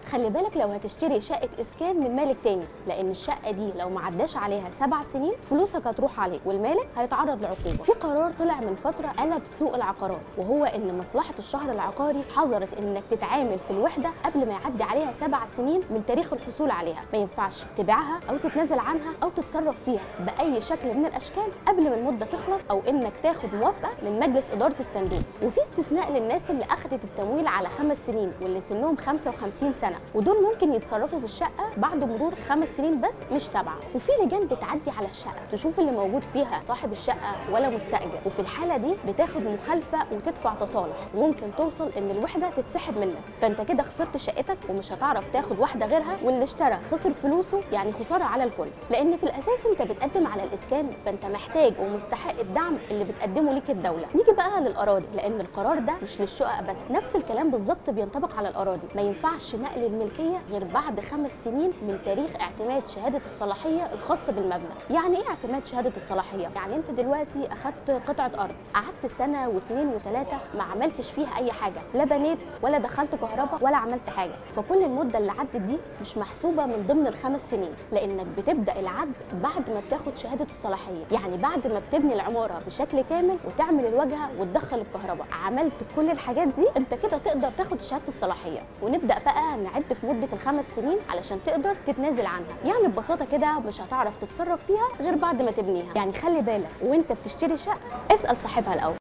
خلي بالك لو هتشتري شقه اسكان من مالك تاني لان الشقه دي لو ما عداش عليها سبع سنين فلوسك هتروح عليه والمالك هيتعرض لعقوبه في قرار طلع من فتره قلب سوق العقارات وهو ان مصلحه الشهر العقاري حظرت انك تتعامل في الوحده قبل ما يعدي عليها سبع سنين من تاريخ الحصول عليها ما ينفعش تبيعها او تتنازل عنها او تتصرف فيها باي شكل من الاشكال قبل ما المده تخلص او انك تاخد موافقه من مجلس اداره الصندوق وفي استثناء للناس اللي اخذت التمويل على خمس سنين واللي سنهم 55 سنه ودول ممكن يتصرفوا في الشقه بعد مرور خمس سنين بس مش سبعه وفي لجان بتعدي على الشقه تشوف اللي موجود فيها صاحب الشقه ولا مستاجر وفي الحاله دي بتاخد مخالفه وتدفع تصالح وممكن توصل ان الوحده تتسحب منك فانت كده خسرت شقتك ومش هتعرف تاخد واحده غيرها واللي اشترى خسر فلوسه يعني خساره على الكل لان في الاساس انت بتقدم على الاسكان فانت محتاج ومستحق الدعم اللي بتقدمه ليك الدوله نيجي بقى للاراضي لان القرار ده مش للشقق بس نفس الكلام بالظبط بينطبق على الاراضي ما ينفعش نقل الملكيه غير بعد خمس سنين من تاريخ اعتماد شهاده الصلاحيه الخاصه بالمبنى يعني ايه اعتماد شهاده الصلاحيه يعني انت دلوقتي اخدت قطعه ارض قعدت سنه واثنين وثلاثه ما عملتش فيها اي حاجه لا بنيت ولا دخلت كهرباء ولا عملت حاجه فكل المده اللي عدت دي مش محسوبه من ضمن الخمس سنين لانك بتبدا العد بعد ما بتاخد شهاده الصلاحيه يعني بعد ما بتبني العماره بشكل كامل وتعمل الواجهه وتدخل الكهرباء عملت كل الحاجات دي انت كده تقدر تاخد شهاده الصلاحيه ونبدا بقى نعد في مده الخمس سنين علشان تقدر تتنازل عنها يعني ببساطه كده مش هتعرف تتصرف فيها غير بعد ما تبنيها يعني خلي بالك وانت بتشتري شقه اسال صاحبها الاول